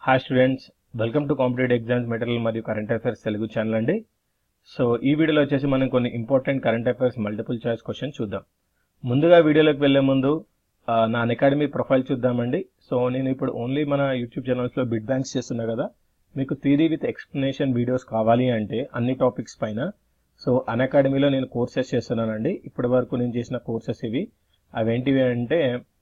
hi students welcome to competitive exams material మరియు current affairs Telugu channel అండి so ఈ వీడియోలో వచ్చేసి మనం కొన్ని important current affairs multiple choice question చూద్దాం ముందుగా వీడియోలోకి వెళ్లే ముందు ఆ, నా అకాడమీ ప్రొఫైల్ చూద్దామండి సో నేను ఇప్పుడు ఓన్లీ మన యూట్యూబ్ ఛానల్స్లో బిడ్ బ్యాంక్స్ చేస్తున్నా కదా మీకు థీరీ విత్ ఎక్స్ప్లెనేషన్ వీడియోస్ కావాలి అంటే అన్ని టాపిక్స్ పైన సో అన్ అకాడమీలో నేను కోర్సెస్ చేస్తున్నానండి ఇప్పటి వరకు నేను చేసిన కోర్సెస్ ఇవి అవేంటివి అంటే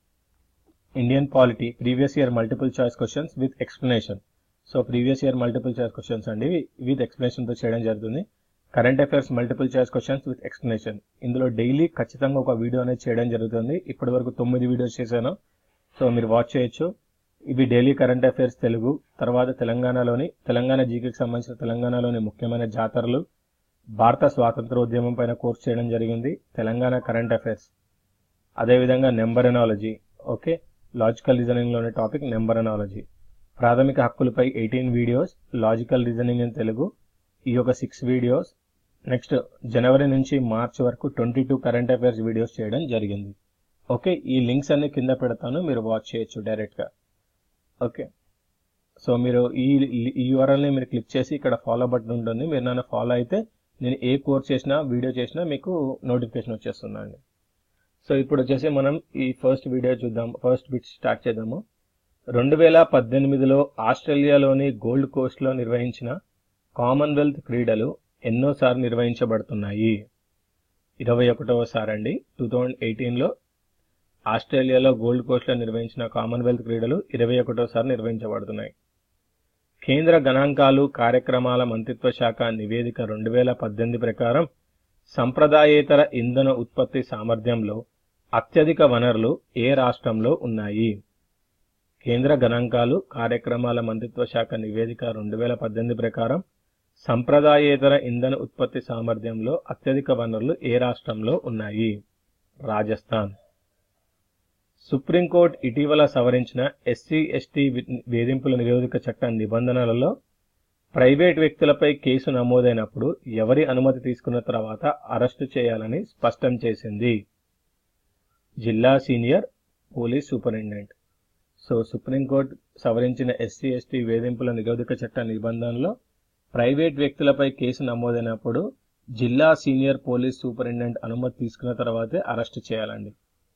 Indian polity previous year multiple choice questions with explanation so previous year multiple choice questions అండి విత్ ఎక్స్ప్లెనేషన్తో చేయడం జరుగుతుంది current affairs multiple choice questions with explanation ఇందులో డైలీ ఖచ్చితంగా ఒక వీడియో అనేది చేయడం జరుగుతుంది ఇప్పటి వరకు తొమ్మిది వీడియోస్ చేశాను సో మీరు వాచ్ చేయొచ్చు ఇవి డైలీ కరెంట్ అఫైర్స్ తెలుగు తర్వాత తెలంగాణలోని తెలంగాణ జీకేకి సంబంధించిన తెలంగాణలోని ముఖ్యమైన జాతరలు భారత స్వాతంత్రోద్యమం పైన కోర్స్ చేయడం జరిగింది తెలంగాణ కరెంట్ అఫైర్స్ అదేవిధంగా నెంబరనాలజీ ఓకే లాజికల్ రీజనింగ్లోని టాపిక్ నెంబరనాలజీ ప్రాథమిక హక్కులపై eighteen videos logical reasoning in Telugu ఈ యొక్క సిక్స్ వీడియోస్ నెక్స్ట్ జనవరి నుంచి మార్చ్ వరకు twenty two current affairs videos చేయడం జరిగింది ఓకే ఈ లింక్స్ అన్ని కింద పెడతాను మీరు వాచ్ చేయొచ్చు డైరెక్ట్గా ఓకే సో మీరు ఈ ఈ యూఆర్ఎల్ని మీరు క్లిక్ చేసి ఇక్కడ ఫాలో బటన్ ఉంటుంది మీరు నన్ను ఫాలో అయితే నేను ఏ కోర్స్ చేసినా వీడియో చేసినా మీకు నోటిఫికేషన్ వచ్చేస్తుందండి సో ఇప్పుడు వచ్చేసి మనం ఈ ఫస్ట్ వీడియో చూద్దాం ఫస్ట్ బిట్ స్టార్ట్ చేద్దాము రెండు వేల పద్దెనిమిదిలో ఆస్ట్రేలియాలోని గోల్డ్ కోస్ట్లో నిర్వహించిన కామన్వెల్త్ క్రీడలు ఎన్నోసార్లు నిర్వహించబడుతున్నాయి ఇరవై ఒకటవసారి అండి టూ థౌజండ్ ఎయిటీన్లో ఆస్ట్రేలియాలో గోల్డ్ కోస్ట్లో నిర్వహించిన కామన్వెల్త్ క్రీడలు ఇరవై ఒకటోసారి నిర్వహించబడుతున్నాయి కేంద్ర గణాంకాలు కార్యక్రమాల మంత్రిత్వ శాఖ నివేదిక రెండు వేల పద్దెనిమిది ప్రకారం సంప్రదాయేతర ఇంధన ఉత్పత్తి సామర్థ్యంలో అత్యధిక వనరులు ఏ రాష్ట్రంలో ఉన్నాయి కేంద్ర గణాంకాలు కార్యక్రమాల మంత్రిత్వ శాఖ నివేదిక రెండు వేల పద్దెనిమిది ప్రకారం సంప్రదాయేతర ఇంధన ఉత్పత్తి సామర్థ్యంలో అత్యధిక వనరులు ఏ రాష్ట్రంలో ఉన్నాయి రాజస్థాన్ సుప్రీంకోర్టు ఇటీవల సవరించిన ఎస్సీ ఎస్టీ వేధింపుల నిరోధక చట్టం నిబంధనలలో ప్రైవేట్ వ్యక్తులపై కేసు నమోదైనప్పుడు ఎవరి అనుమతి తీసుకున్న తర్వాత అరెస్టు చేయాలని స్పష్టం చేసింది జిల్లా senior police superintendent so supreme court సవరించిన ఎస్సీ ఎస్టీ వేధింపుల నిరోధక చట్ట నిబంధనలో ప్రైవేట్ వ్యక్తులపై కేసు నమోదైనప్పుడు జిల్లా సీనియర్ పోలీస్ సూపరింటెండెంట్ అనుమతి తీసుకున్న తర్వాతే అరెస్టు చేయాలండి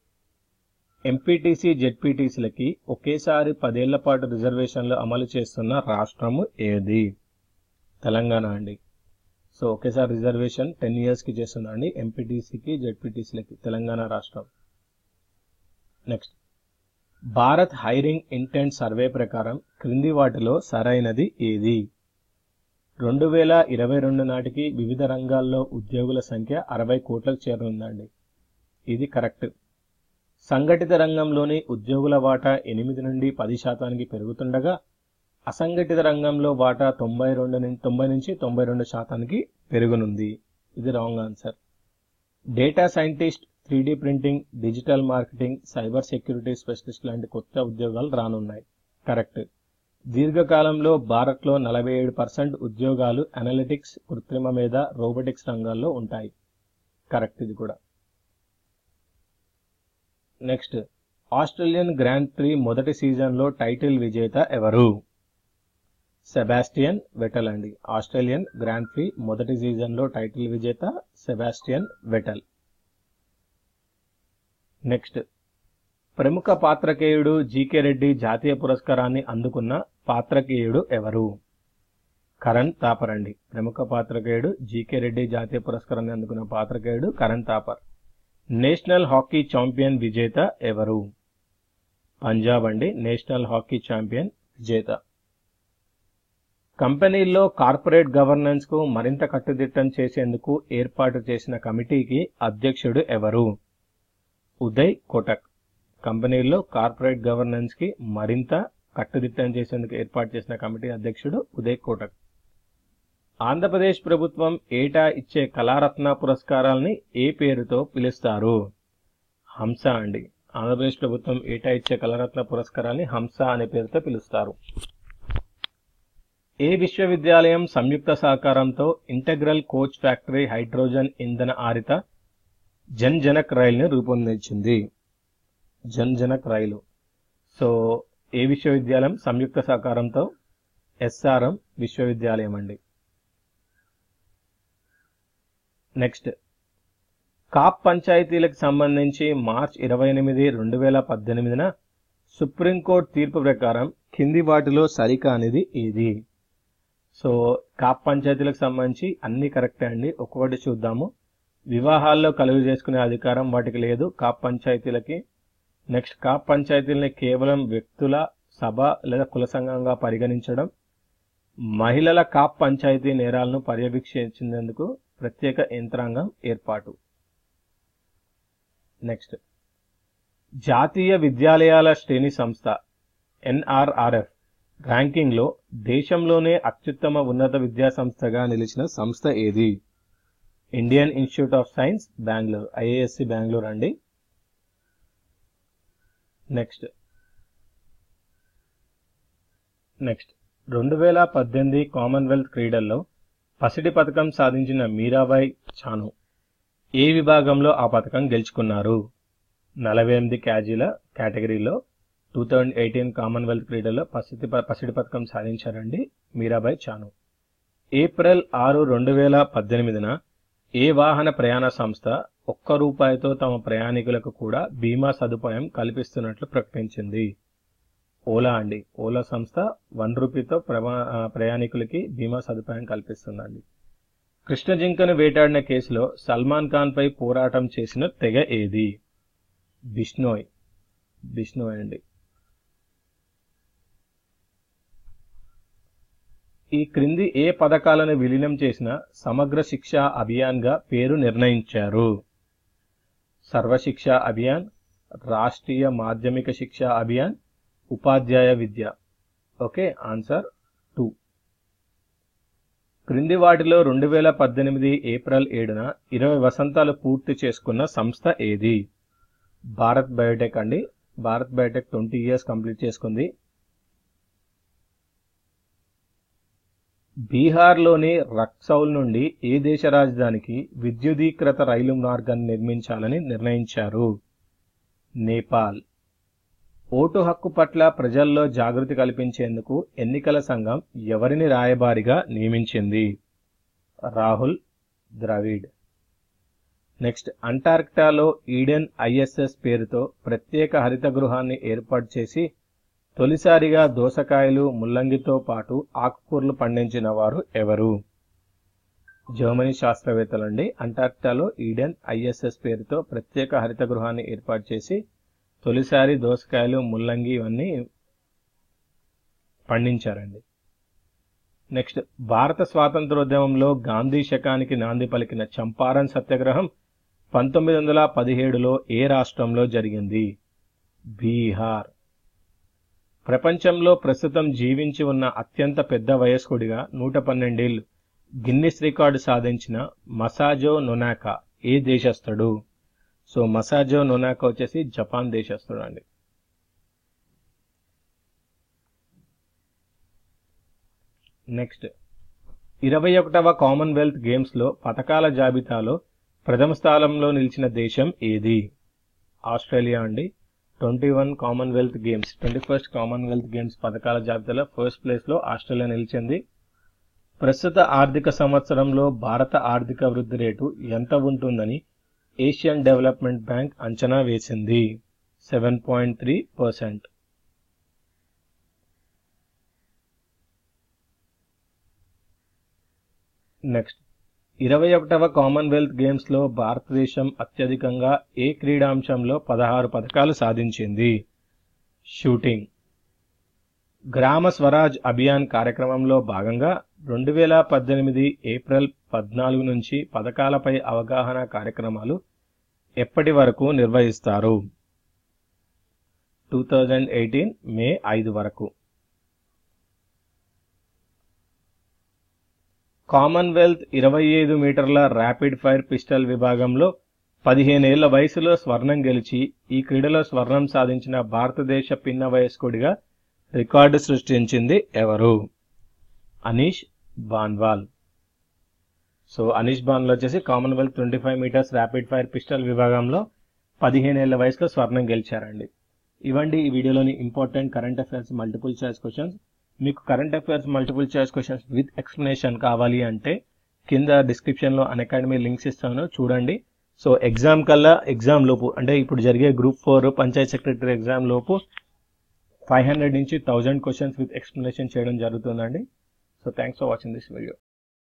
ఎంపీటీసీ జెడ్పీటీసీలకి ఒకేసారి పదేళ్ల పాటు రిజర్వేషన్లు అమలు చేస్తున్న రాష్ట్రము ఏది తెలంగాణ అండి సో ఒకేసారి రిజర్వేషన్ టెన్ ఇయర్స్కి చేస్తుందండి ఎంపీటీసీకి జెడ్పీటీసీలకి తెలంగాణ రాష్ట్రం next Bharat hiring intent survey ప్రకారం క్రింది వాటిలో సరైనది ఏది రెండు వేల ఇరవై రెండు నాటికి వివిధ రంగాల్లో ఉద్యోగుల సంఖ్య అరవై కోట్లకు చేరుందండి ఇది కరెక్ట్ సంఘటిత రంగంలోని ఉద్యోగుల వాటా ఎనిమిది నుండి పది శాతానికి పెరుగుతుండగా అసంఘటిత రంగంలో వాటా తొంభై రెండు నుంచి తొంభై నుంచి తొంభై రెండు శాతానికి పెరుగునుంది ఇది wrong answer data scientist three printing digital marketing cyber security specialist లాంటి కొత్త ఉద్యోగాలు రానున్నాయి కరెక్ట్ దీర్ఘకాలంలో భారత్లో నలభై ఏడు పర్సెంట్ ఉద్యోగాలు అనలిటిక్స్ కృత్రిమ మీద రోబోటిక్స్ రంగాల్లో ఉంటాయి కరెక్ట్ ఇది కూడా నెక్స్ట్ ఆస్ట్రేలియన్ గ్రాండ్ ప్రీ మొదటి సీజన్లో టైటిల్ విజేత ఎవరు సెబాస్టియన్ వెటల్ అండి ఆస్ట్రేలియన్ గ్రాండ్ ప్రీ మొదటి సీజన్లో టైటిల్ విజేత సెబాస్టియన్ వెటల్ నెక్స్ట్ ప్రముఖ పాత్రకేయుడు జీకే రెడ్డి జాతీయ పురస్కారాన్ని అందుకున్న పాత్రకేయుడు ఎవరు కరణ్ తాపర్ అండి ప్రముఖ పాత్రకేయుడు జీకే రెడ్డి జాతీయ పురస్కారాన్ని అందుకున్న పాత్రకేయుడు Karan Thapar national hockey champion విజేత ఎవరు పంజాబ్ అండి నేషనల్ హాకీ ఛాంపియన్ విజేత కంపెనీల్లో కార్పొరేట్ గవర్నెన్స్ కు మరింత కట్టుదిట్టం చేసేందుకు ఏర్పాటు చేసిన కమిటీకి అధ్యక్షుడు ఎవరు ఉదయ్ కోటక్ కంపెనీల్లో కార్పొరేట్ గవర్నెన్స్ కి మరింత కట్టుదిట్టం చేసేందుకు ఏర్పాటు చేసిన కమిటీ అధ్యక్షుడు ఉదయ్ కోటక్ ఆంధ్రప్రదేశ్ ప్రభుత్వం ఏటా ఇచ్చే కళారత్న పురస్కారాల్ని ఏ పేరుతో పిలుస్తారు హంస అండి ఆంధ్రప్రదేశ్ ప్రభుత్వం ఏటా ఇచ్చే కళారత్న పురస్కారాన్ని హంస అనే పేరుతో పిలుస్తారు ఏ విశ్వవిద్యాలయం సంయుక్త సహకారంతో ఇంటగ్రల్ కోచ్ ఫ్యాక్టరీ హైడ్రోజన్ ఇంధన ఆరిత జన్ జనక్ రైలుని రూపొందించింది జన్ జనక్ రైలు సో ఏ విశ్వవిద్యాలయం సంయుక్త సహకారంతో ఎస్ఆర్ఎం విశ్వవిద్యాలయం అండి నెక్స్ట్ కాప్ పంచాయతీలకు సంబంధించి మార్చ్ ఇరవై ఎనిమిది రెండు వేల పద్దెనిమిదిన సుప్రీంకోర్టు తీర్పు ప్రకారం కింది వాటిలో సరికానిది ఏది సో కాప్ పంచాయతీలకు సంబంధించి అన్ని కరెక్టే అండి ఒక్కొక్కటి చూద్దాము వివాహాల్లో కలుగు చేసుకునే అధికారం వాటికి లేదు కాప్ పంచాయతీలకి నెక్స్ట్ కాప్ పంచాయతీలని కేవలం వ్యక్తుల సభ లేదా కుల సంఘంగా పరిగణించడం మహిళల కాప్ పంచాయతీ నేరాలను పర్యవేక్షించేందుకు ప్రత్యేక యంత్రాంగం ఏర్పాటు నెక్స్ట్ జాతీయ విద్యాలయాల శ్రేణి సంస్థ ఎన్ఆర్ఆర్ఎఫ్ ర్యాంకింగ్లో దేశంలోనే అత్యుత్తమ ఉన్నత విద్యా సంస్థగా నిలిచిన సంస్థ ఏది Indian Institute of Science Bangalore IISc Bangalore అండి నెక్స్ట్ నెక్స్ట్ రెండు వేల పద్దెనిమిది కామన్వెల్త్ క్రీడల్లో పసిడి పథకం సాధించిన మీరాబాయ్ చాను ఏ విభాగంలో ఆ పథకం గెలుచుకున్నారు నలభై ఎనిమిది క్యాజీల కేటగిరీలో టూ థౌజండ్ ఎయిటీన్ కామన్వెల్త్ క్రీడల్లో పసిడి పసిడి పథకం సాధించారండి మీరాబాయ్ చాను ఏప్రిల్ ఆరు రెండు వేల పద్దెనిమిదిన ఏ వాహన ప్రయాణ సంస్థ ఒక్క రూపాయితో తమ ప్రయాణికులకు కూడా బీమా సదుపాయం కల్పిస్తున్నట్లు ప్రకటించింది ఓలా అండి ఓలా సంస్థ వన్ రూపీతో ప్రయాణికులకి బీమా సదుపాయం కల్పిస్తుందండి కృష్ణ జింకను వేటాడిన కేసులో సల్మాన్ ఖాన్ పై పోరాటం చేసిన తెగ ఏది బిష్నోయ్ బిష్నోయ్ అండి ఈ క్రింది ఏ పథకాలను విలీనం చేసిన సమగ్ర శిక్ష అభియాన్గా పేరు నిర్ణయించారు సర్వశిక్ష అభియాన్ రాష్ట్రీయ మాధ్యమిక శిక్ష అభియాన్ ఉపాధ్యాయ విద్య ఓకే ఆన్సర్ టూ క్రింది వాటిలో రెండు వేల పద్దెనిమిది ఏప్రిల్ ఏడున ఇరవై వసంతాలు పూర్తి చేసుకున్న సంస్థ ఏది భారత్ బయోటెక్ అండి Bharat Biotech twenty years complete చేసుకుంది బీహార్లోని రక్సౌల్ నుండి ఏ దేశ రాజధానికి విద్యుదీకృత రైలు మార్గాన్ని నిర్మించాలని నిర్ణయించారు నేపాల్ ఓటు హక్కు పట్ల ప్రజల్లో జాగృతి కల్పించేందుకు ఎన్నికల సంఘం ఎవరిని రాయబారిగా నియమించింది రాహుల్ ద్రవిడ్ నెక్స్ట్ అంటార్క్టాలో ఈడెన్ ఐఎస్ఎస్ పేరుతో ప్రత్యేక హరిత గృహాన్ని ఏర్పాటు చేసి తొలిసారిగా దోసకాయలు ముల్లంగితో పాటు ఆకుకూరలు పండించిన వారు ఎవరు జర్మనీ శాస్త్రవేత్తలండి అంటార్క్టాలో ఈడెన్ ఐఎస్ఎస్ పేరుతో ప్రత్యేక హరిత గృహాన్ని ఏర్పాటు చేసి తొలిసారి దోసకాయలు ముల్లంగి ఇవన్నీ పండించారండి నెక్స్ట్ భారత స్వాతంత్రోద్యమంలో గాంధీ శకానికి నాంది పలికిన చంపారన్ సత్యాగ్రహం పంతొమ్మిది వందల పదిహేడులో ఏ రాష్ట్రంలో జరిగింది బీహార్ ప్రపంచంలో ప్రస్తుతం జీవించి ఉన్న అత్యంత పెద్ద వయస్కుడిగా నూట పన్నెండేళ్లు గిన్నిస్ రికార్డు సాధించిన మసాజో నొనాకా ఏ దేశస్థుడు సో మసాజో నొనాకా వచ్చేసి జపాన్ దేశస్థుడు అండి నెక్స్ట్ ఇరవై ఒకటవ కామన్వెల్త్ గేమ్స్లో పథకాల జాబితాలో ప్రథమ స్థానంలో నిలిచిన దేశం ఏది ఆస్ట్రేలియా అండి twenty one commonwealth games twenty first commonwealth games పథకాల జాబితాలో ఫస్ట్ ప్లేస్లో ఆస్ట్రేలియా నిలిచింది ప్రస్తుత ఆర్థిక సంవత్సరంలో భారత ఆర్థిక వృద్ధి రేటు ఎంత ఉంటుందని ఏషియన్ డెవలప్మెంట్ బ్యాంక్ అంచనా వేసింది seven point three percent next ఇరవై ఒకటవ కామన్వెల్త్ గేమ్స్లో భారతదేశం అత్యధికంగా ఏ క్రీడాంశంలో పదహారు పథకాలు సాధించింది షూటింగ్ గ్రామ స్వరాజ్ అభియాన్ కార్యక్రమంలో భాగంగా రెండు వేల పద్దెనిమిది ఏప్రిల్ పద్నాలుగు నుంచి పథకాలపై అవగాహన కార్యక్రమాలు ఎప్పటి వరకు నిర్వహిస్తారు టూ థౌజండ్ ఎయిటీన్ మే ఐదు వరకు కామన్వెల్త్ ఇరవై ఐదు మీటర్ల ర్యాపిడ్ ఫైర్ పిస్టల్ విభాగంలో పదిహేనేళ్ల వయసులో స్వర్ణం గెలిచి ఈ క్రీడలో స్వర్ణం సాధించిన భారతదేశ పిన్న వయస్కుడిగా రికార్డు సృష్టించింది ఎవరు అనీష్ బాన్వాల్ సో అనీష్ బాన్వాల్ వచ్చేసి commonwealth twenty five meters rapid fire pistol విభాగంలో పదిహేనేళ్ల వయసులో స్వర్ణం గెలిచారండి ఇవండి ఈ వీడియోలోని important current affairs multiple choice questions మీకు current affairs multiple choice questions with explanation కావాలి అంటే కింద డిస్క్రిప్షన్లో అకాడమీ లింక్స్ ఇస్తాను చూడండి సో ఎగ్జామ్ కల్లా ఎగ్జామ్ లోపు అంటే ఇప్పుడు జరిగే group four panchayat secretary exam లోపు ఫైవ్ హండ్రెడ్ నుంచి థౌజండ్ క్వశ్చన్స్ విత్ ఎక్స్ప్లెనేషన్ చేయడం జరుగుతుందండి so thanks for watching this video